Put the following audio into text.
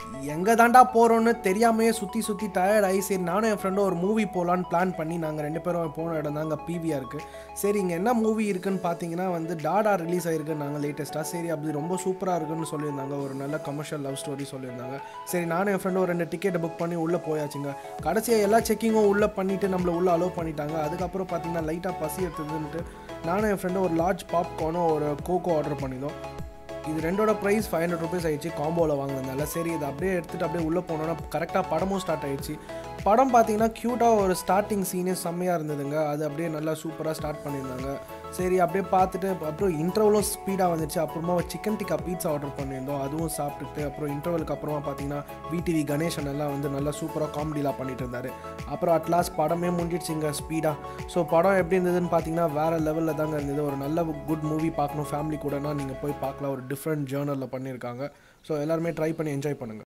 எங்கே தாண்டா போகிறோன்னு தெரியாமையே சுற்றி சுற்றி டயர்ட் ஆகி சரி நானும் என் ஃப்ரெண்டும் ஒரு மூவி போகலான்னு பிளான் பண்ணி நாங்கள் ரெண்டு பேரும் போன இடம் தாங்க பிவிஆர் இருக்குது சரி இங்கே என்ன மூவி இருக்குன்னு பார்த்தீங்கன்னா வந்து டாடா ரிலீஸ் ஆயிருக்கு நாங்கள் லேட்டஸ்ட்டாக சரி அப்படி ரொம்ப சூப்பராக இருக்குன்னு சொல்லியிருந்தாங்க ஒரு நல்ல கமர்ஷியல் லவ் ஸ்டோரி சொல்லியிருந்தாங்க சரி நானும் என் ஃப்ரெண்டும் ஒரு ரெண்டு டிக்கெட்டை புக் பண்ணி உள்ளே போயாச்சுங்க கடைசியாக எல்லா செக்கிங்கும் உள்ளே பண்ணிவிட்டு நம்மளை உள்ளே அலோவ் பண்ணிட்டாங்க அதுக்கப்புறம் பார்த்தீங்கன்னா லைட்டாக பசி எடுத்ததுன்ட்டு நானும் என் ஃப்ரெண்டும் ஒரு லார்ஜ் பாப்கார்னும் ஒரு கோகோ ஆர்டர் பண்ணியிருந்தோம் இது ரெண்டோட ப்ரைஸ் ஃபைவ் ஹண்ட்ரட் ருபீஸ் ஆயிடுச்சு காம்போவில் வாங்கினதுனால சரி இதை அப்படியே எடுத்துகிட்டு அப்படியே உள்ளே போனோன்னா கரெக்டாக படமும் ஸ்டார்ட் ஆயிடுச்சு படம் பார்த்தீங்கன்னா க்யூட்டாக ஒரு ஸ்டார்டிங் சீனே செம்மையாக இருந்ததுங்க அது அப்படியே நல்லா சூப்பராக ஸ்டார்ட் பண்ணியிருந்தாங்க சரி அப்படியே பார்த்துட்டு அப்புறம் இன்டர்வலும் ஸ்பீடாக வந்துச்சு அப்புறமா சிக்கன் டிக்கா பீட்சா ஆர்டர் பண்ணியிருந்தோம் அதுவும் சாப்பிட்டுட்டு அப்புறம் இன்டர்வலுக்கு அப்புறமா பார்த்தீங்கன்னா விடிவி கணேசன் எல்லாம் வந்து நல்லா சூப்பராக காமெடிலாம் பண்ணிட்டு இருந்தார் அப்புறம் அட்லாஸ்ட் படமே முடிஞ்சிடுச்சுங்க ஸ்பீடாக ஸோ படம் எப்படி இருந்ததுன்னு பார்த்தீங்கன்னா வேறு லெவலில் தாங்க இருந்தது ஒரு நல்ல குட் மூவி பார்க்கணும் ஃபேமிலி கூடனா நீங்கள் போய் பார்க்கலாம் ஒரு டிஃப்ரெண்ட் ஜேர்னலில் பண்ணியிருக்காங்க ஸோ எல்லாருமே ட்ரை பண்ணி என்ஜாய் பண்ணுங்கள்